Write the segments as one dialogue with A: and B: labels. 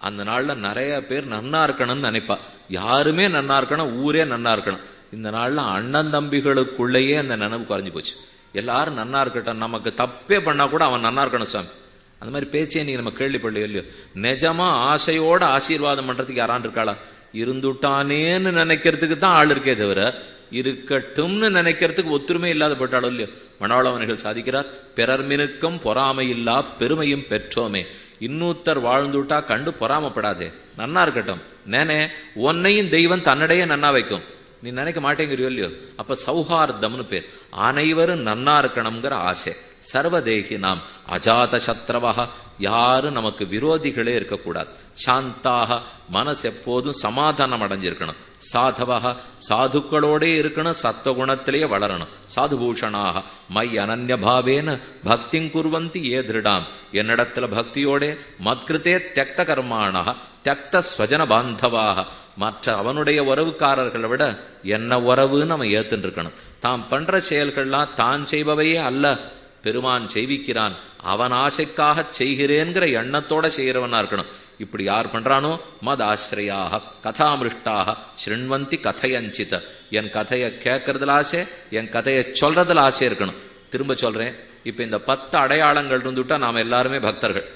A: அந்த நாள்ல நிறைய பேர் நன்னா இருக்கணும்னு நினைப்பா யாருமே நன்னா இருக்கணும் ஊரே நன்னா இருக்கணும் இந்த நாள்ல அண்ணன் தம்பிகளுக்குள்ளேயே அந்த நினைவு குறைஞ்சு போச்சு எல்லாரும் நன்னா இருக்கட்டும் நமக்கு தப்பே பண்ணா கூட அவன் நன்னா இருக்கணும் சுவாமி அந்த மாதிரி பேச்சே நீங்க நம்ம கேள்விப்படலையோ இல்லையோ நிஜமா ஆசையோட ஆசீர்வாதம் பண்றதுக்கு யாரான் இருக்காளா இருந்துட்டானேன்னு நினைக்கிறதுக்கு தான் ஆள் இருக்கே தவிர இருக்கட்டும்னு நினைக்கிறதுக்கு ஒத்துருமே இல்லாத போட்டாலும் இல்லையோ மணவாளவன்கள் சாதிக்கிறார் பிறர் மினுக்கம் பொறாமையில்லா பெருமையும் பெற்றோமே இன்னூத்தர் வாழ்ந்துட்டா கண்டு பொறாமப்படாதே நன்னா இருக்கட்டும் நேனே உன்னையும் தெய்வம் தன்னடையே நன்னா வைக்கும் நீ நினைக்க மாட்டேங்கிறியோ இல்லையோ அப்ப சௌஹார்தம்னு பேர் அனைவரும் நன்னா இருக்கணுங்கிற ஆசை சர்வதேகி நாம் அஜாத சத்ரவக யாரும் நமக்கு விரோதிகளே இருக்கக்கூடாது சாந்தாக மனசு எப்போதும் சமாதானம் அடைஞ்சிருக்கணும் சாதவக சாதுக்களோடே இருக்கணும் சத்துவகுணத்திலேயே வளரணும் சாதுபூஷணாக மை அனன்ய பாவேன பக்திங் குர்வந்தி ஏ திருடாம் என்னிடத்துல பக்தியோடே மத்கிருத்தே தியக்த கர்மாணாக தியக்த ஸ்வஜன பாந்தவாக மற்ற அவனுடைய உறவுக்காரர்களை விட என்ன உறவுன்னு அவன் ஏத்துட்டு இருக்கணும் தான் பண்ற செயல்கள்லாம் தான் செய்பவையே அல்ல பெருமான் செய்விக்கிறான் அவன் ஆசைக்காக செய்கிறேங்கிற எண்ணத்தோட செய்கிறவனா இருக்கணும் இப்படி யார் பண்றானோ மத் ஆசிரியாக கதாமிருஷ்டாக ஸ்ருண்வந்தி கதையஞ்சித என் கதையை கேட்கறதுல ஆசை என் கதையை சொல்றதுல ஆசை இருக்கணும் திரும்ப சொல்றேன் இப்ப இந்த பத்து அடையாளங்கள் இருந்துட்டா நாம எல்லாருமே பக்தர்கள்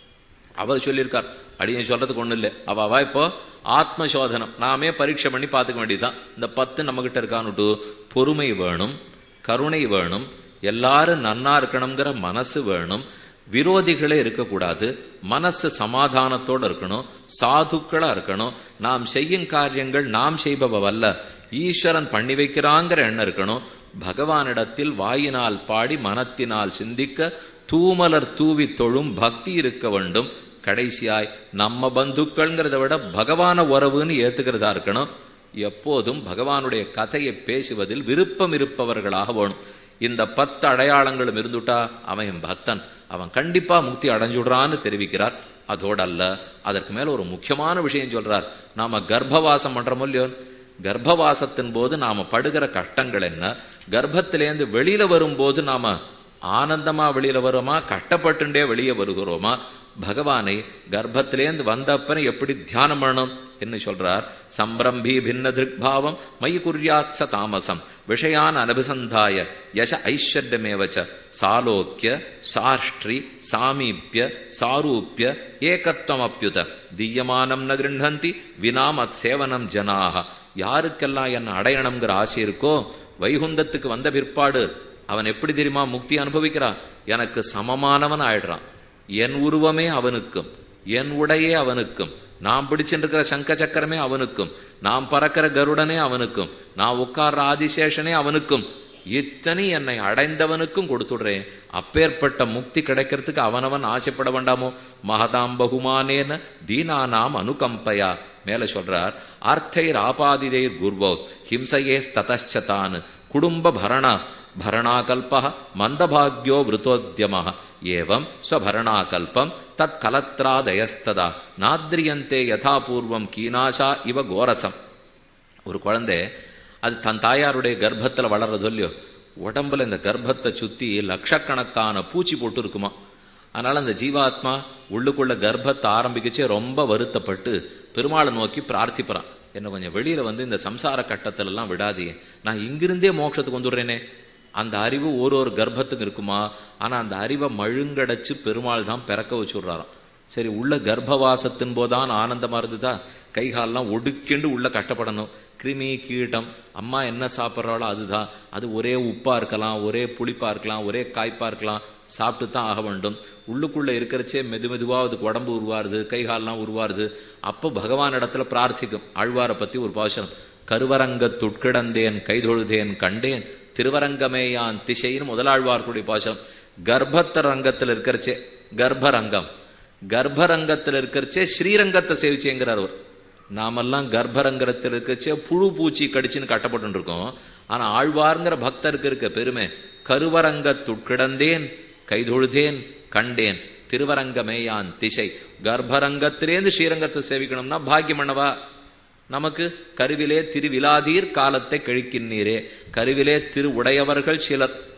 A: அவர் சொல்லியிருக்கார் அடியன் சொல்றதுக்கு ஒண்ணு இல்லை அவ அவ இப்போ ஆத்ம சோதனம் நாமே பரீட்சை பண்ணி பார்த்துக்க வேண்டியதுதான் இந்த பத்து நம்மகிட்ட இருக்கான்னுட்டு பொறுமை வேணும் கருணை வேணும் எல்லாரும் நன்னா இருக்கணுங்கிற மனசு வேணும் விரோதிகளே இருக்கக்கூடாது மனசு சமாதானத்தோட இருக்கணும் சாதுக்களா இருக்கணும் நாம் செய்யும் காரியங்கள் நாம் செய்பவல்ல ஈஸ்வரன் பண்ணி வைக்கிறாங்கிற எண்ணம் இருக்கணும் பகவானிடத்தில் வாயினால் பாடி மனத்தினால் சிந்திக்க தூமலர் தூவி தொழும் பக்தி இருக்க வேண்டும் கடைசியாய் நம்ம பந்துக்கள்ங்கிறத விட பகவான உறவுன்னு ஏத்துக்கிறதா இருக்கணும் எப்போதும் பகவானுடைய கதையை பேசுவதில் விருப்பம் இருப்பவர்களாக வேணும் இந்த பத்து அடையாளங்களும் இருந்துட்டா அவன் பக்தன் அவன் கண்டிப்பா முக்தி அடைஞ்சுடுறான்னு தெரிவிக்கிறார் அதோட அல்ல அதற்கு மேல ஒரு முக்கியமான விஷயம் சொல்றார் நாம கர்ப்பவாசம் பண்றோமோ இல்லையோ கர்ப்பவாசத்தின் போது நாம படுகிற கஷ்டங்கள் என்ன கர்ப்பத்திலேருந்து வெளியில வரும்போது நாம ஆனந்தமா வெளியில வரோமா கஷ்டப்பட்டுண்டே வெளியே வருகிறோமா பகவானை கர்ப்பத்திலேந்து வந்தப்பன எப்படி தியானம் பண்ணணும் என்ன சொல்றார் சம்பிரம்பி பின்ன திருக்பாவம் மயி குர்யாத் ச தாமசம் விஷயான் அனபிசந்தாய யச ஐஸ்வர்யமேவச்ச சாலோக்கிய சாஷ்ட்ரி சாமீப்பிய சாரூப்பிய ஏகத்வமப்யுத தீயமானம் ந கிருண்ணந்தி வினாம் அத் சேவனம் ஜனாக யாருக்கெல்லாம் என்ன அடையணுங்கிற ஆசை இருக்கோ வைகுந்தத்துக்கு வந்த பிற்பாடு அவன் எப்படி தெரியுமா முக்தி அனுபவிக்கிறான் எனக்கு சமமானவன் ஆயிடுறான் என் உருவமே அவனுக்கும் என் உடையே அவனுக்கும் நாம் பிடிச்சிருக்கிற சங்க சக்கரமே அவனுக்கும் நாம் பறக்கிற கருடனே அவனுக்கும் நான் உட்கார்ற ஆதிசேஷனே அவனுக்கும் இத்தனை என்னை அடைந்தவனுக்கும் கொடுத்துடுறேன் அப்பேற்பட்ட முக்தி கிடைக்கிறதுக்கு அவனவன் ஆசைப்பட வேண்டாமோ மகதாம் பகுமானேன தீனானாம் அனுகம்பயா மேல சொல்றார் அர்த்தைர் ஆபாதிதைர் குர்வோ ஹிம்சையே ததச்சதான் குடும்ப பரண भरणाकल्प मंदभाग्यो वृतोद्यम एवं स्वभरणाकल्पम तत्कलत्रादयस्तदा नाद्रियन्ते யதாபூர்வம் கீனாசா இவ கோரசம் ஒரு குழந்தை அது தன் தாயாருடைய கர்ப்பத்தில் வளர்றது இல்லையோ உடம்புல இந்த கர்ப்பத்தை சுத்தி லட்சக்கணக்கான பூச்சி போட்டு இருக்குமா அதனால அந்த ஜீவாத்மா உள்ளுக்குள்ள கர்ப்பத்தை ஆரம்பிக்கச்சே ரொம்ப வருத்தப்பட்டு பெருமாளை நோக்கி பிரார்த்திப்பறான் என்ன கொஞ்சம் வெளியில வந்து இந்த சம்சார கட்டத்துல எல்லாம் விடாதீங்க நான் இங்கிருந்தே மோட்சத்துக்கு வந்துடுறேனே அந்த அறிவு ஒரு ஒரு கர்ப்பத்துக்கு இருக்குமா ஆனா அந்த அறிவை மழுங்கடைச்சு பெருமாள் தான் பிறக்க வச்சுடுறாராம் சரி உள்ள கர்ப்பவாசத்தின் போதான் ஆனந்தமா இருந்ததா கைகாலெல்லாம் ஒடுக்கிண்டு உள்ள கஷ்டப்படணும் கிருமி கீட்டம் அம்மா என்ன சாப்பிட்றாளோ அதுதான் அது ஒரே உப்பா இருக்கலாம் ஒரே புளிப்பா இருக்கலாம் ஒரே காய்ப்பா இருக்கலாம் சாப்பிட்டு தான் ஆக வேண்டும் உள்ளுக்குள்ள இருக்கிறச்சே மெது மெதுவா அதுக்கு உடம்பு உருவாருது கைகாலெல்லாம் உருவாருது அப்போ பகவான் இடத்துல பிரார்த்திக்கும் ஆழ்வாரை பத்தி ஒரு பாசனம் கருவரங்க துட்கிடந்தேன் கைதொழுதேன் கண்டேன் திருவரங்கமேயான் திசைன்னு முதலாழ்வார்களுடைய பாசனம் கர்ப்பத்த ரங்கத்தில் இருக்கிறச்சே கர்ப்பரங்கம் கர்ப்பரங்கத்தில் இருக்கிறச்சே ஸ்ரீரங்கத்தை சேவிச்சேங்கிறார் அவர் நாமெல்லாம் கர்ப்பரங்கத்தில் இருக்கிறச்சே புழு பூச்சி கடிச்சுன்னு கட்டப்பட்டு இருக்கோம் ஆனா ஆழ்வார்ங்கிற பக்தருக்கு இருக்க பெருமை கருவரங்கத்துட்கிடந்தேன் கைதொழுதேன் கண்டேன் திருவரங்கமேயான் திசை கர்ப்பரங்கத்திலேருந்து ஸ்ரீரங்கத்தை சேவிக்கணும்னா பாக்கியம் பண்ணவா நமக்கு கருவிலே திருவிழாதீர் காலத்தை கழிக்கின்றீரே கருவிலே திரு உடையவர்கள் சிலர்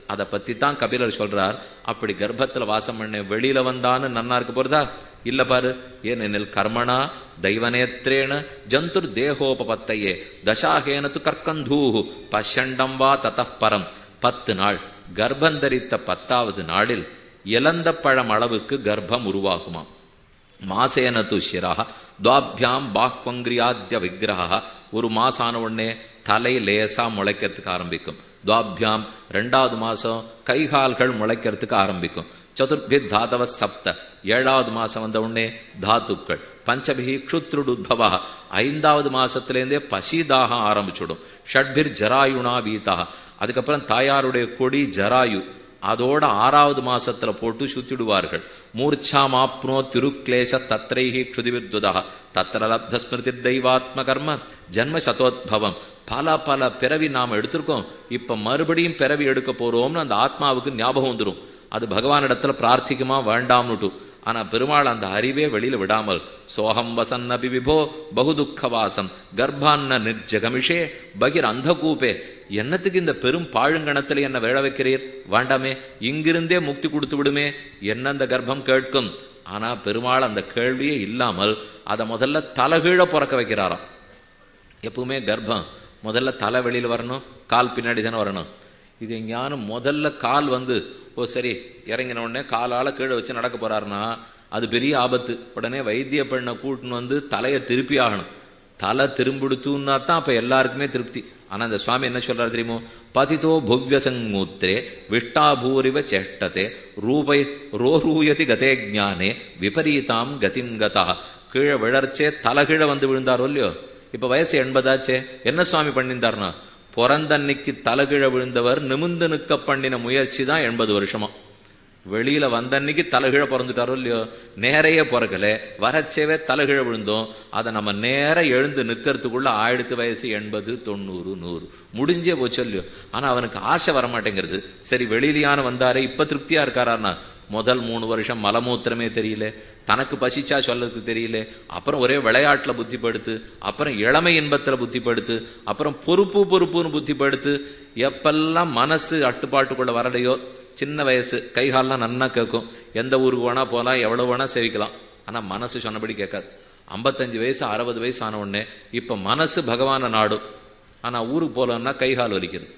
A: அதை பத்தி தான் கபிலர் சொல்றார் அப்படி கர்ப்பத்துல வாசம் பண்ண வெளியில வந்தான்னு நன்னா இருக்க போறதா இல்ல பாரு ஏனெனில் கர்மணா தெய்வநேத்திரேன ஜந்துர் தேகோபபத்தையே தசாகேனத்து கற்கந்தூஹு பஷண்டம் வா தத்தः பரம் பத்து நாள் கர்ப்பம் தரித்த பத்தாவது நாளில் இலந்த பழம் அளவுக்கு கர்ப்பம் உருவாகுமாம் மாசேன து சிரா துவாபியாம் பாஹ்வங்கிரியாத்திய விக்கிரக ஒரு மாசம் ஆன உடனே தலை லேசா முளைக்கிறதுக்கு ஆரம்பிக்கும் துவாபியாம் ரெண்டாவது மாசம் கைகால்கள் முளைக்கிறதுக்கு ஆரம்பிக்கும் சதுர்பி தாதவ சப்த ஏழாவது மாசம் வந்த உடனே தாத்துக்கள் பஞ்சபிகி க்ஷுத்ருடுத்பவா ஐந்தாவது மாசத்திலேருந்தே பசிதாகம் ஆரம்பிச்சுடும் ஷட்பிர் ஜராயுணா வீதா அதுக்கப்புறம் தாயாருடைய கொடி ஜராயு அதோட ஆறாவது மாசத்துல போட்டு சுத்திடுவார்கள் மூர்ச்சா மாப்னோ திருக்லேச தத்ரைஹி க்ஷுதிவித்வதா தத்திர லப்த ஸ்மிருதி தெய்வாத்ம கர்ம ஜன்ம சதோத்பவம் பல பல பிறவி நாம் எடுத்திருக்கோம் இப்ப மறுபடியும் பிறவி எடுக்க போறோம்னு அந்த ஆத்மாவுக்கு ஞாபகம் வந்துடும் அது பகவானிடத்துல பிரார்த்திக்குமா வேண்டாம்னுட்டு ஆனா பெருமாள் அந்த அறிவே வெளியில விடாமல் சோகம் வசன் அபி விபோ பகுதுக்கவாசம் கர்ப்பான்ன நிர்ஜகமிஷே பகிர் அந்தகூபே என்னத்துக்கு இந்த பெரும் பாழுங்கணத்துல என்ன வேழ வைக்கிறீர் வேண்டாமே இங்கிருந்தே முக்தி கொடுத்து விடுமே என்ன அந்த கர்ப்பம் கேட்கும் ஆனா பெருமாள் அந்த கேள்வியே இல்லாமல் அதை முதல்ல தலகீழ பிறக்க வைக்கிறாராம் எப்பவுமே கர்ப்பம் முதல்ல தலை வெளியில் வரணும் கால் பின்னாடி தானே வரணும் இது எங்கேயானும் முதல்ல கால் வந்து ஓ சரி இறங்கின உடனே காலால் கீழே வச்சு நடக்க போறாருன்னா அது பெரிய ஆபத்து உடனே வைத்திய பெண்ணை கூட்டின்னு வந்து தலையை திருப்பி ஆகணும் தலை திரும்பிடுத்துன்னா தான் அப்போ எல்லாருக்குமே திருப்தி ஆனால் அந்த சுவாமி என்ன சொல்றாரு தெரியுமோ பதிதோ புவ்யசங்கூத்திரே விஷ்டாபூரிவ சேஷ்டதே ரூபை ரோரூயதி கதே ஜானே விபரீதாம் கதிம் கதா கீழே விழர்ச்சே தலைகீழே வந்து விழுந்தாரோ இல்லையோ இப்ப வயசு எண்பதாச்சே என்ன சுவாமி பண்ணியிருந்தார்னா பிறந்தன்னைக்கு தலைகீழ விழுந்தவர் நிமிந்து நிற்க பண்ணின முயற்சி தான் எண்பது வருஷமா வெளியில வந்தன்னைக்கு தலைகீழ பிறந்துட்டாரோ இல்லையோ நேரையே பிறக்கல வரச்சேவே தலைகீழ விழுந்தோம் அதை நம்ம நேர எழுந்து நிக்கிறதுக்குள்ள ஆயிரத்து வயசு எண்பது தொண்ணூறு நூறு முடிஞ்சே போச்சு இல்லையோ ஆனா அவனுக்கு ஆசை வரமாட்டேங்கிறது சரி வெளியிலையான வந்தாரே இப்ப திருப்தியா இருக்காரான்னா முதல் மூணு வருஷம் மலமூத்திரமே தெரியல தனக்கு பசிச்சா சொல்லதுக்கு தெரியல அப்புறம் ஒரே விளையாட்டுல புத்திப்படுத்து அப்புறம் இளமை இன்பத்துல புத்திப்படுத்து அப்புறம் பொறுப்பு பொறுப்புன்னு புத்திப்படுத்து எப்பெல்லாம் மனசு அட்டுப்பாட்டுக்குள்ள வரலையோ சின்ன வயசு கைகால்லாம் நன்னா கேட்கும் எந்த ஊருக்கு வேணா போகலாம் எவ்வளவு வேணா சேவிக்கலாம் ஆனா மனசு சொன்னபடி கேட்காது ஐம்பத்தஞ்சு வயசு அறுபது வயசு ஆன உடனே இப்ப மனசு பகவான நாடும் ஆனா ஊருக்கு போலன்னா கைகால் வலிக்கிறது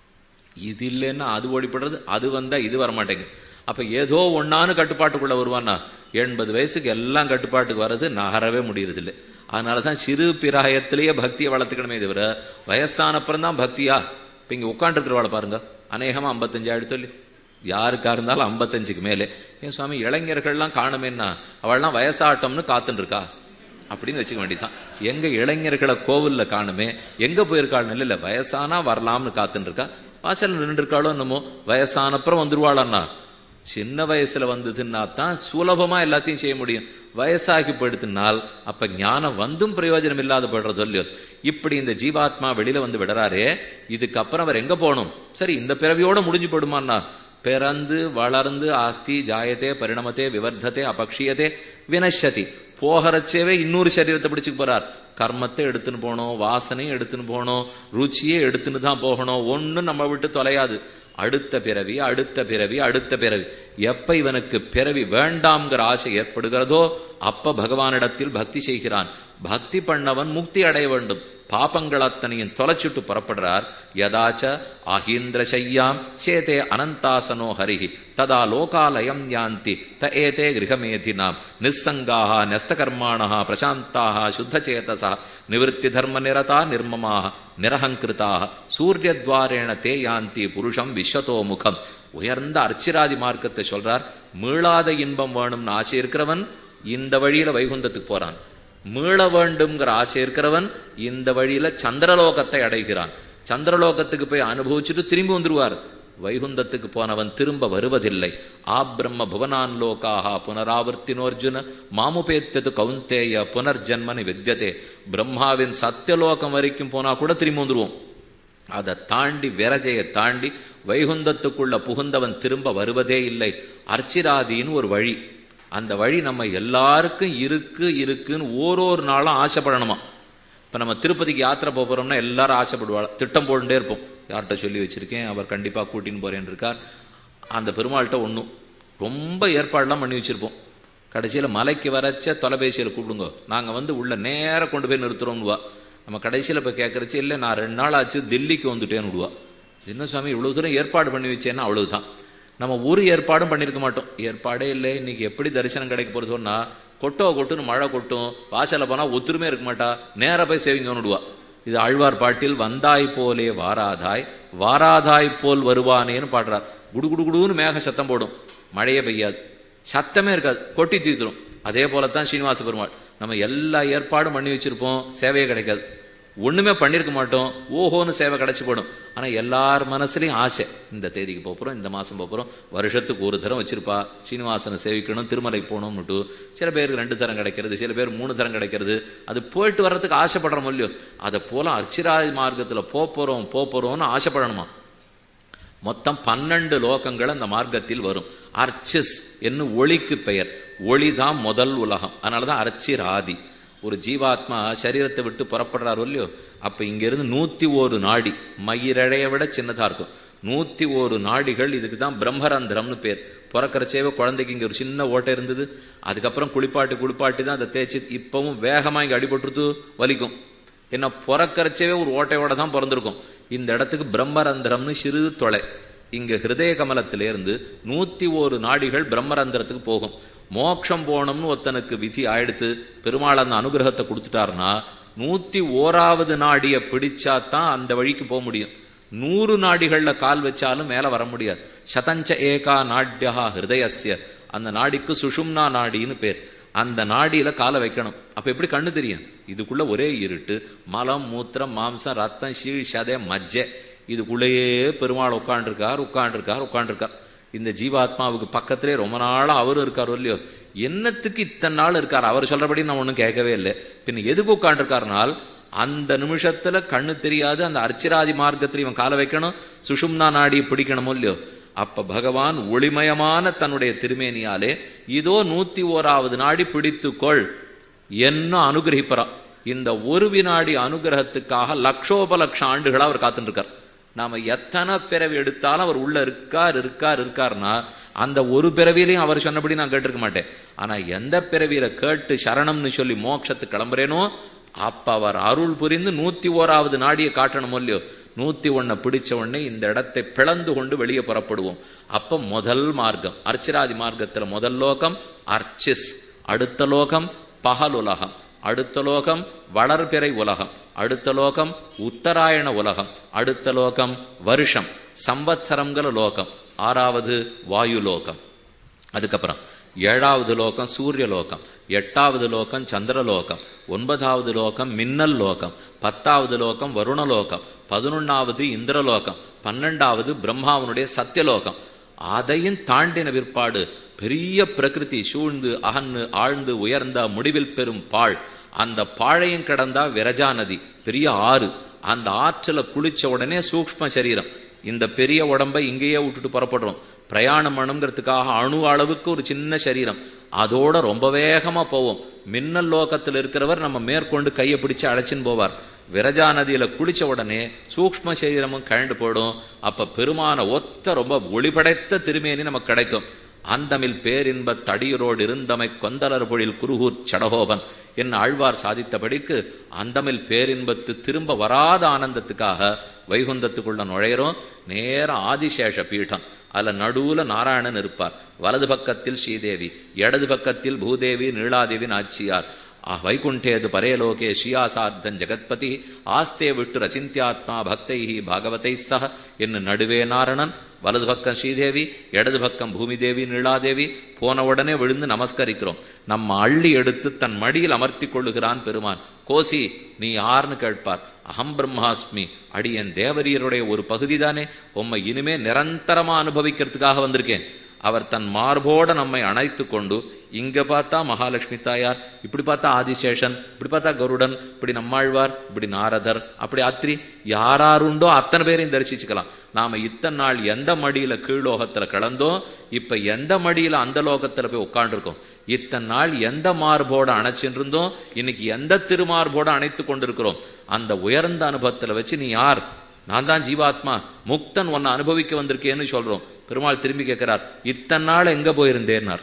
A: இது இல்லைன்னா அது ஓடிப்படுறது அது வந்தா இது வரமாட்டேங்குது அப்ப ஏதோ ஒன்னான்னு கட்டுப்பாட்டுக்குள்ள வருவான்னா எண்பது வயசுக்கு எல்லாம் கட்டுப்பாட்டுக்கு வர்றது நகரவே முடியறது இல்லை அதனாலதான் சிறு பிராயத்திலேயே பக்தியை வளர்த்துக்கணுமே தவிர வயசானப்புறம் தான் பக்தியா இப்ப இங்க உட்காந்துருக்கிறவாளை பாருங்க அநேகமா ஐம்பத்தஞ்சு ஆயிடுத்து இல்லை யாருக்கா இருந்தாலும் ஐம்பத்தஞ்சுக்கு மேலே ஏன் சுவாமி இளைஞர்கள்லாம் காணுமேன்னா அவள்லாம் வயசாட்டம்னு காத்துன்னு இருக்கா அப்படின்னு வச்சுக்க வேண்டியதான் எங்க இளைஞர்களை கோவில்ல காணுமே எங்க போயிருக்காள் இல்ல வயசானா வரலாம்னு காத்துன்னு இருக்கா வாசல்ல நின்று இருக்காளோ என்னமோ வயசானப்புறம் வந்துருவாளன்னா சின்ன வயசுல வந்ததுன்னா தான் சுலபமா எல்லாத்தையும் செய்ய முடியும் வயசாகி போயிடுத்துனால் அப்ப ஞானம் வந்தும் பிரயோஜனம் இல்லாத போடுறது இல்லையோ இப்படி இந்த ஜீவாத்மா வெளியில வந்து விடுறாரே இதுக்கப்புறம் அவர் எங்க போகணும் சரி இந்த பிறவியோட முடிஞ்சு போடுமான்னா பிறந்து வளர்ந்து ஆஸ்தி ஜாயத்தே பரிணமத்தே விவர்த்தத்தை அபக்ஷியத்தே வினஷதி போகிறச்சேவே இன்னொரு சரீரத்தை பிடிச்சுக்கு போறார் கர்மத்தை எடுத்துன்னு போகணும் வாசனையும் எடுத்துன்னு போகணும் ருச்சியே எடுத்துன்னு தான் போகணும் ஒன்றும் நம்ம விட்டு தொலையாது அடுத்த பிறவி அடுத்த பிறவி அடுத்த பிறவி எப்ப இவனுக்கு பிறவி வேண்டாம்ங்கிற ஆசை ஏற்படுகிறதோ அப்ப பகவானிடத்தில் பக்தி செய்கிறான் பக்தி பண்ணவன் முக்தி அடைய வேண்டும் பாபங்கள் அத்தனையும் தொலைச்சுட்டு புறப்படுறார் யதாச்ச அஹீந்திர சையாம் சேதே அனந்தாசனோ ஹரிஹி ததா லோகாலயம் யாந்தி த ஏதே கிரகமேதினாம் நிஸ்ஸங்காக நஸ்தகர்மாணா பிரசாந்தாக சுத்தச்சேதசா நிவத்தி தர்ம நிரதா நிர்மமாக நிரஹங்கிருதாக சூரியத்வாரேண தே யாந்தி புருஷம் விஸ்வத்தோ முகம் உயர்ந்த அர்ச்சிராதி மார்க்கத்தை சொல்றார் மீளாத இன்பம் வேணும்னு ஆசை இருக்கிறவன் இந்த வழியில வைகுந்தத்துக்கு போறான் மீள வேண்டும்ங்கிற ஆசை இருக்கிறவன் இந்த வழியில சந்திரலோகத்தை அடைகிறான் சந்திரலோகத்துக்கு போய் அனுபவிச்சுட்டு திரும்பி வந்துருவார் வைகுந்தத்துக்கு போனவன் திரும்ப வருவதில்லை ஆ பிரம்ம புவனான் லோகாக புனராவர்த்தினோர்ஜுன மாமுபேத்தியது கவுந்தேய புனர்ஜன்மனி வித்தியதே பிரம்மாவின் சத்தியலோகம் வரைக்கும் போனா கூட திரும்பி வந்துருவோம் அதை தாண்டி விரஜையை தாண்டி வைகுந்தத்துக்குள்ள புகுந்தவன் திரும்ப வருவதே இல்லை அர்ச்சிராதின்னு ஒரு வழி அந்த வழி நம்ம எல்லாருக்கும் இருக்கு இருக்குன்னு ஓரொரு நாளும் ஆசைப்படணுமா இப்போ நம்ம திருப்பதிக்கு யாத்திரை போகிறோம்னா எல்லாரும் ஆசைப்படுவாள் திட்டம் போட்டுட்டே இருப்போம் யார்கிட்ட சொல்லி வச்சிருக்கேன் அவர் கண்டிப்பாக கூட்டின்னு போறேன்னு இருக்கார் அந்த பெருமாள்கிட்ட ஒன்றும் ரொம்ப ஏற்பாடெல்லாம் பண்ணி வச்சிருப்போம் கடைசியில் மலைக்கு வரைச்ச தொலைபேசியில் கூப்பிடுங்க நாங்கள் வந்து உள்ள நேராக கொண்டு போய் நிறுத்துறோம்னுவா நம்ம கடைசியில் இப்போ கேட்குறச்சு இல்லை நான் ரெண்டு நாள் ஆச்சு தில்லிக்கு வந்துட்டேன்னு விடுவா என்ன சுவாமி இவ்வளோ தூரம் ஏற்பாடு பண்ணி வச்சேன்னா அவ்வளவுதான் நம்ம ஒரு ஏற்பாடும் பண்ணியிருக்க மாட்டோம் ஏற்பாடே இல்லை இன்னைக்கு எப்படி தரிசனம் கிடைக்க போகிறது சொன்னா கொட்டோ கொட்டுன்னு மழை கொட்டும் வாசலில் போனால் ஒத்துருமே இருக்க மாட்டா நேராக போய் சேவிங்கன்னு விடுவா இது ஆழ்வார் பாட்டில் வந்தாய் போலே வாராதாய் வாராதாய் போல் வருவானேன்னு பாடுறார் குடு குடு குடுன்னு மேக சத்தம் போடும் மழையே பெய்யாது சத்தமே இருக்காது கொட்டி தீத்துரும் அதே போலத்தான் ஸ்ரீனிவாச பெருமாள் நம்ம எல்லா ஏற்பாடும் பண்ணி வச்சிருப்போம் சேவையே கிடைக்காது ஒண்ணுமே பண்ணியிருக்க மாட்டோம் ஓஹோன்னு சேவை கிடைச்சி போடும் ஆனா எல்லார் மனசுலயும் ஆசை இந்த தேதிக்கு போறோம் இந்த மாசம் போறோம் வருஷத்துக்கு ஒரு தரம் வச்சிருப்பா ஸ்ரீனிவாசனை சேவிக்கணும் திருமலை போகணும்னுட்டு சில பேருக்கு ரெண்டு தரம் கிடைக்கிறது சில பேர் மூணு தரம் கிடைக்கிறது அது போயிட்டு வர்றதுக்கு ஆசைப்படுறோம் இல்லையோ அதை போல அர்ச்சிராஜ் மார்க்கத்துல போப் போறோம் போப் போறோம்னு ஆசைப்படணுமா மொத்தம் பன்னெண்டு லோகங்கள் அந்த மார்க்கத்தில் வரும் அர்ச்சிஸ் என்னும் ஒளிக்கு பெயர் ஒளிதான் முதல் உலகம் அதனாலதான் அர்ச்சிராதி ஒரு ஜீவாத்மா சரீரத்தை விட்டு புறப்படுறாரு இல்லையோ அப்ப இங்கிருந்து நூத்தி ஒரு நாடி மயிரழைய விட சின்னதா இருக்கும் நூத்தி ஒரு நாடிகள் இதுக்கு தான் பிரம்மரந்திரம்னு பேர் பிறக்கிறச்சேவே குழந்தைக்கு இங்க ஒரு சின்ன ஓட்டை இருந்தது அதுக்கப்புறம் குளிப்பாட்டி குளிப்பாட்டி தான் அதை தேய்ச்சி இப்பவும் வேகமா இங்க அடிபட்டுருது வலிக்கும் என்ன பிறக்கறச்சவே ஒரு ஓட்டையோட தான் பிறந்திருக்கும் இந்த இடத்துக்கு பிரம்மரந்திரம்னு சிறு தொலை இங்க ஹிருதய கமலத்திலிருந்து நூத்தி ஒரு நாடிகள் பிரம்மரந்திரத்துக்கு போகும் மோட்சம் போகணும்னு ஒருத்தனுக்கு விதி ஆயிடுத்து பெருமாள் அந்த அனுகிரகத்தை கொடுத்துட்டாருன்னா நூத்தி ஓராவது நாடிய பிடிச்சாதான் அந்த வழிக்கு போக முடியும் நூறு நாடிகள்ல கால் வச்சாலும் மேல வர முடியாது சதஞ்ச ஏகா நாட்யா ஹிருதயஸ்ய அந்த நாடிக்கு சுஷும்னா நாடின்னு பேர் அந்த நாடியில காலை வைக்கணும் அப்ப எப்படி கண்ணு தெரியும் இதுக்குள்ள ஒரே இருட்டு மலம் மூத்திரம் மாம்சம் ரத்தம் சீழ் சதை மஜ்ஜை இதுக்குள்ளேயே பெருமாள் உட்காண்டிருக்கார் உட்காண்டிருக்கார் உட்காண்டிருக்கார் இந்த ஜீவாத்மாவுக்கு பக்கத்திலே ரொம்ப நாளா அவரும் இருக்காரோ இல்லையோ என்னத்துக்கு இத்தனை நாள் இருக்கார் அவர் சொல்றபடி நான் ஒன்றும் கேட்கவே இல்லை பின்ன எதுக்கு உட்காண்டிருக்காருனால் அந்த நிமிஷத்துல கண்ணு தெரியாது அந்த அர்ச்சிராதி மார்க்கத்தில் இவன் காலை வைக்கணும் சுஷும்னா நாடி பிடிக்கணுமோ இல்லையோ அப்ப பகவான் ஒளிமயமான தன்னுடைய திருமேனியாலே இதோ நூத்தி ஓராவது நாடி பிடித்துக்கொள் என்ன அனுகிரகிப்பறான் இந்த ஒரு வினாடி அனுகிரகத்துக்காக லட்சோபலட்ச ஆண்டுகளா அவர் காத்துட்டு இருக்கார் நாம எத்தனை பிறவி எடுத்தாலும் அவர் உள்ள இருக்கார் இருக்கார் இருக்காருன்னா அந்த ஒரு பிறவிலையும் அவர் சொன்னபடி நான் கேட்டிருக்க மாட்டேன் ஆனா எந்த பிறவியில கேட்டு சரணம்னு சொல்லி மோட்சத்துக்கு கிளம்புறேனோ அப்ப அவர் அருள் புரிந்து நூத்தி ஓராவது நாடியை காட்டணும் இல்லையோ நூத்தி ஒன்ன பிடிச்ச உடனே இந்த இடத்தை பிளந்து கொண்டு வெளியே புறப்படுவோம் அப்ப முதல் மார்க்கம் அர்ச்சிராதி மார்க்கத்துல முதல் லோகம் அர்ச்சிஸ் அடுத்த லோகம் பகல் உலகம் அடுத்த லோகம் வளர்பிறை உலகம் அடுத்த லோகம் உத்தராயண உலகம் அடுத்த லோகம் வருஷம் சம்பத்சரங்கிற லோகம் ஆறாவது வாயு லோகம் அதுக்கப்புறம் ஏழாவது லோகம் சூரிய லோகம் எட்டாவது லோகம் சந்திரலோகம் ஒன்பதாவது லோகம் மின்னல் லோகம் பத்தாவது லோகம் வருணலோகம் பதினொன்னாவது இந்திரலோகம் பன்னெண்டாவது பிரம்மாவனுடைய சத்தியலோகம் அதையும் தாண்டின பிற்பாடு பெரிய பிரகிருதி சூழ்ந்து அகன்னு ஆழ்ந்து உயர்ந்த முடிவில் பெறும் பாழ் அந்த பாழையும் கடந்தா விரஜா நதி பெரிய ஆறு அந்த ஆற்றுல குளிச்ச உடனே சூக்ம சரீரம் இந்த பெரிய உடம்பை இங்கேயே விட்டுட்டு புறப்படுறோம் பிரயாணம் பண்ணுங்கிறதுக்காக அணு அளவுக்கு ஒரு சின்ன சரீரம் அதோட ரொம்ப வேகமா போவோம் மின்னல் லோகத்தில் இருக்கிறவர் நம்ம மேற்கொண்டு கையை பிடிச்சு அழைச்சின்னு போவார் விரஜா நதியில குளிச்ச உடனே சூக்ம சரீரமும் கழண்டு போயிடும் அப்ப பெருமான ஒத்த ரொம்ப ஒளிபடைத்த திருமேனி நமக்கு கிடைக்கும் அந்தமில் பேரின்ப தடியரோடு இருந்தமை கொந்தலர் பொழில் குருகூர் சடகோபன் என் ஆழ்வார் சாதித்தபடிக்கு அந்தமில் பேரின்பத்து திரும்ப வராத ஆனந்தத்துக்காக வைகுந்தத்துக்குள்ள நுழையிறோம் நேர ஆதிசேஷ பீடம் அதுல நடுவுல நாராயணன் இருப்பார் வலது பக்கத்தில் ஸ்ரீதேவி இடது பக்கத்தில் பூதேவி நீளாதேவி நாச்சியார் வைகுண்டேது பரேலோகே ஸ்ரீயாசார்த்தன் ஜெகத்பதி ஆஸ்தே விட்டு ரச்சிந்தியாத்மா பக்தை பாகவதை சக என்ன நடுவே நாரணன் வலது பக்கம் ஸ்ரீதேவி இடது பக்கம் பூமிதேவி நீளாதேவி போன உடனே விழுந்து நமஸ்கரிக்கிறோம் நம்ம அள்ளி எடுத்து தன் மடியில் அமர்த்தி கொள்ளுகிறான் பெருமான் கோசி நீ யாருன்னு கேட்பார் அகம் பிரம்மாஸ்மி அடியன் தேவரியருடைய ஒரு பகுதி தானே உம்மை இனிமே நிரந்தரமா அனுபவிக்கிறதுக்காக வந்திருக்கேன் அவர் தன் மார்போட நம்மை அணைத்து கொண்டு இங்க பார்த்தா மகாலட்சுமி தாயார் இப்படி பார்த்தா ஆதிசேஷன் இப்படி பார்த்தா கருடன் இப்படி நம்மாழ்வார் இப்படி நாரதர் அப்படி அத்ரி யாராருண்டோ அத்தனை பேரையும் தரிசிச்சுக்கலாம் நாம இத்தனை நாள் எந்த மடியில கீழ்லோகத்துல கலந்தோம் இப்ப எந்த மடியில அந்த லோகத்துல போய் உட்காண்டிருக்கோம் இத்தனை நாள் எந்த மார்போட அணைச்சிட்டு இருந்தோம் இன்னைக்கு எந்த திருமார்போட அணைத்து கொண்டிருக்கிறோம் அந்த உயர்ந்த அனுபவத்துல வச்சு நீ யார் நான் தான் ஜீவாத்மா முக்தன் உன்னை அனுபவிக்க வந்திருக்கேன்னு சொல்றோம் பெருமாள் திரும்பி கேட்கிறார் இத்தனை நாள் எங்க போயிருந்தேன்னார்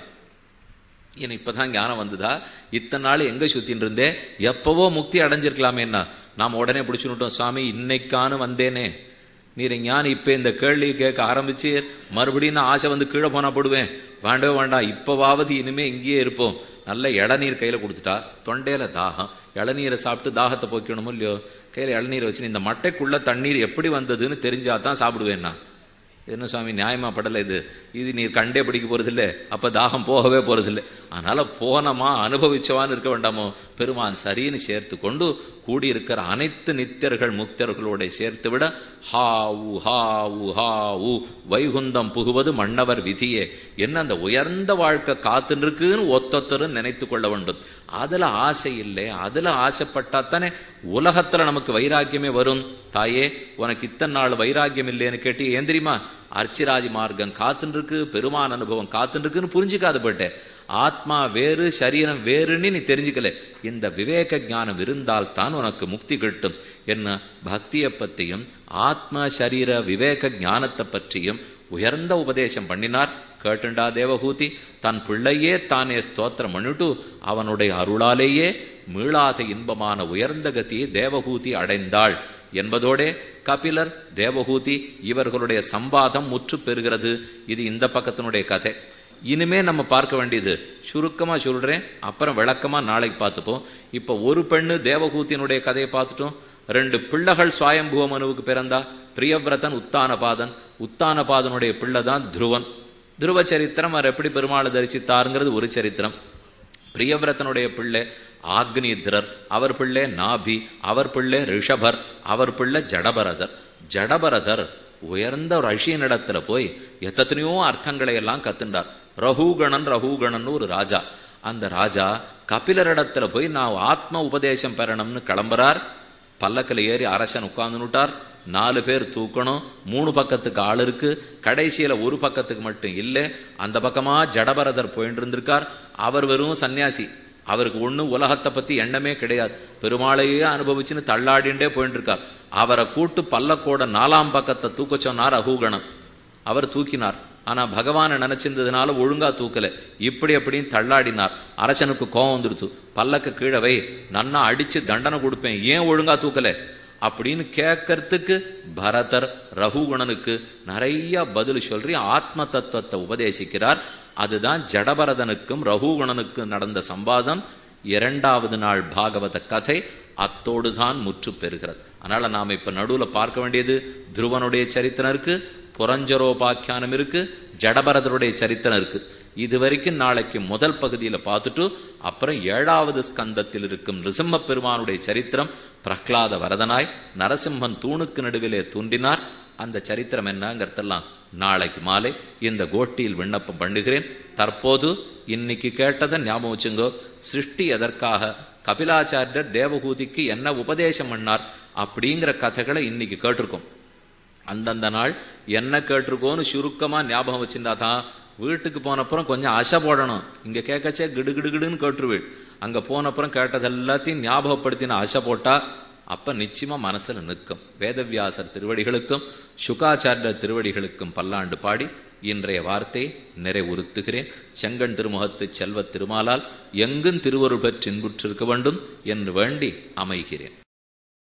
A: எனக்கு இப்பதான் ஞானம் வந்ததா இத்தனை நாள் எங்க சுத்தின்னு இருந்தேன் எப்பவோ முக்தி அடைஞ்சிருக்கலாமேன்னா நாம் உடனே பிடிச்சுட்டோம் சுவாமி இன்னைக்கானு வந்தேனே நீர் ஞானி இப்ப இந்த கேள்வி கேட்க ஆரம்பிச்சு மறுபடியும் நான் ஆசை வந்து கீழே போனா போடுவேன் வேண்டவே வேண்டாம் இப்பவாவது இனிமே இங்கேயே இருப்போம் நல்ல இளநீர் கையில கொடுத்துட்டா தொண்டையில தாகம் இளநீரை சாப்பிட்டு தாகத்தை போக்கணுமோ இல்லையோ கையில இளநீரை வச்சு இந்த மட்டைக்குள்ள தண்ணீர் எப்படி வந்ததுன்னு தெரிஞ்சா தான் சாப்பிடுவேன் நான் என்ன சுவாமி நியாயமா படலை இது இது நீர் கண்டே பிடிக்க போறதில்ல அப்ப தாகம் போகவே போறதில்லை அதனால போனமா அனுபவிச்சவான்னு இருக்க வேண்டாமோ பெருமான் சரின்னு சேர்த்து கொண்டு கூடியிருக்கிற அனைத்து நித்தியர்கள் முக்தர்களோட சேர்த்து விட ஹாவு ஹாவு ஹாவு வைகுந்தம் புகுவது மன்னவர் விதியே என்ன அந்த உயர்ந்த வாழ்க்கை காத்துன்னு இருக்குன்னு ஒத்தொத்தரும் நினைத்து கொள்ள வேண்டும் அதுல ஆசை இல்லை அதுல ஆசைப்பட்டா தானே உலகத்துல நமக்கு வைராக்கியமே வரும் தாயே உனக்கு இத்தனை நாள் வைராக்கியம் இல்லைன்னு கேட்டு ஏன் தெரியுமா அர்ச்சிராஜி மார்க்கம் காத்துன்னு இருக்கு பெருமான் அனுபவம் காத்துன்னு இருக்குன்னு புரிஞ்சுக்காது போட்டேன் ஆத்மா வேறு சரீரம் வேறுன்னு நீ தெரிஞ்சுக்கல இந்த விவேக ஞானம் இருந்தால் தான் உனக்கு முக்தி கிட்டும் என்ன பக்தியை பற்றியும் ஆத்ம சரீர விவேக ஞானத்தை பற்றியும் உயர்ந்த உபதேசம் பண்ணினார் கேட்டுண்டா தேவகூதி தன் பிள்ளையே தானே ஸ்தோத்திரம் பண்ணிட்டு அவனுடைய அருளாலேயே மீளாத இன்பமான உயர்ந்த கதியை தேவகூதி அடைந்தாள் என்பதோடே கபிலர் தேவகூதி இவர்களுடைய சம்பாதம் முற்று பெறுகிறது இது இந்த பக்கத்தினுடைய கதை இனிமே நம்ம பார்க்க வேண்டியது சுருக்கமா சொல்றேன் அப்புறம் விளக்கமா நாளைக்கு பார்த்துப்போம் இப்ப ஒரு பெண்ணு தேவகூத்தினுடைய கதையை பார்த்துட்டோம் ரெண்டு பிள்ளைகள் சுவாயம்புவ மனுவுக்கு பிறந்தா பிரியவிரதன் உத்தானபாதன் உத்தானபாதனுடைய பிள்ளை தான் துருவன் துருவ சரித்திரம் அவர் எப்படி பெருமாளை தரிசித்தாருங்கிறது ஒரு சரித்திரம் பிரியவிரதனுடைய பிள்ளை ஆக்னித்ரர் அவர் பிள்ளை நாபி அவர் பிள்ளை ரிஷபர் அவர் பிள்ளை ஜடபரதர் ஜடபரதர் உயர்ந்த ஒரு அழியனிடத்துல போய் எத்தனையோ அர்த்தங்களை எல்லாம் கத்துண்டார் ரகுகணன் ரகுகணன் ஒரு ராஜா அந்த ராஜா கபிலரிடத்துல போய் நான் ஆத்ம உபதேசம் பெறணும்னு கிளம்புறார் பல்லக்கில் ஏறி அரசன் உட்கார்ந்துட்டார் நாலு பேர் தூக்கணும் மூணு பக்கத்துக்கு ஆள் இருக்கு கடைசியில ஒரு பக்கத்துக்கு மட்டும் இல்லை அந்த பக்கமா ஜடபரதர் போயிட்டு இருந்திருக்கார் அவர் வெறும் சன்னியாசி அவருக்கு ஒண்ணு உலகத்தை பத்தி எண்ணமே கிடையாது பெருமாளையே அனுபவிச்சுன்னு தள்ளாடிண்டே போயிட்டு இருக்கார் அவரை கூட்டு பல்லக்கோட நாலாம் பக்கத்தை தூக்க சொன்னார் அகூகணம் அவர் தூக்கினார் ஆனா பகவானை நினைச்சிருந்ததுனால ஒழுங்கா தூக்கல இப்படி அப்படின்னு தள்ளாடினார் அரசனுக்கு கோபம் வந்துடுச்சு பல்லக்க கீழே வை நன்னா அடிச்சு தண்டனை கொடுப்பேன் ஏன் ஒழுங்கா தூக்கல அப்படின்னு கேட்கறதுக்கு பரதர் ரகுகுணனுக்கு நிறைய பதில் சொல்லி ஆத்ம தத்துவத்தை உபதேசிக்கிறார் அதுதான் ஜடபரதனுக்கும் ரகுகுணனுக்கும் நடந்த சம்பாதம் இரண்டாவது நாள் பாகவத கதை அத்தோடுதான் முற்று பெறுகிறது அதனால நாம் இப்ப நடுவுல பார்க்க வேண்டியது துருவனுடைய சரித்திரம் இருக்கு புரஞ்சரோபாக்கியானம் இருக்கு ஜடபரதருடைய சரித்திரம் இருக்கு இது வரைக்கும் நாளைக்கு முதல் பகுதியில பார்த்துட்டு அப்புறம் ஏழாவது ஸ்கந்தத்தில் இருக்கும் நிருசிம்ம பெருமானுடைய சரித்திரம் பிரஹ்லாத வரதனாய் நரசிம்மன் தூணுக்கு நடுவிலே தூண்டினார் அந்த சரித்திரம் என்னங்கிறதெல்லாம் நாளைக்கு மாலை இந்த கோஷ்டியில் விண்ணப்பம் பண்ணுகிறேன் தற்போது இன்னைக்கு கேட்டதை ஞாபகம் வச்சுங்கோ சிருஷ்டி எதற்காக கபிலாச்சாரியர் தேவகூதிக்கு என்ன உபதேசம் பண்ணார் அப்படிங்கிற கதைகளை இன்னைக்கு கேட்டிருக்கோம் அந்தந்த நாள் என்ன கேட்டிருக்கோன்னு சுருக்கமா ஞாபகம் வச்சிருந்தா தான் வீட்டுக்கு போனப்புறம் கொஞ்சம் அசை போடணும் இங்க கேட்கச்சே கிடு கிடு கிடுன்னு கேட்டுருவீள் அங்க போனப்புறம் கேட்டது எல்லாத்தையும் ஞாபகப்படுத்தின அசை போட்டா அப்ப நிச்சயமா மனசுல நிற்கும் வேதவியாசர் திருவடிகளுக்கும் சுகாச்சாரியர் திருவடிகளுக்கும் பல்லாண்டு பாடி இன்றைய வார்த்தை நிறைவுறுத்துகிறேன் செங்கன் திருமுகத்து செல்வத் திருமாலால் எங்கும் திருவருள் பெற்று இன்புற்றிருக்க வேண்டும் என்று வேண்டி அமைகிறேன்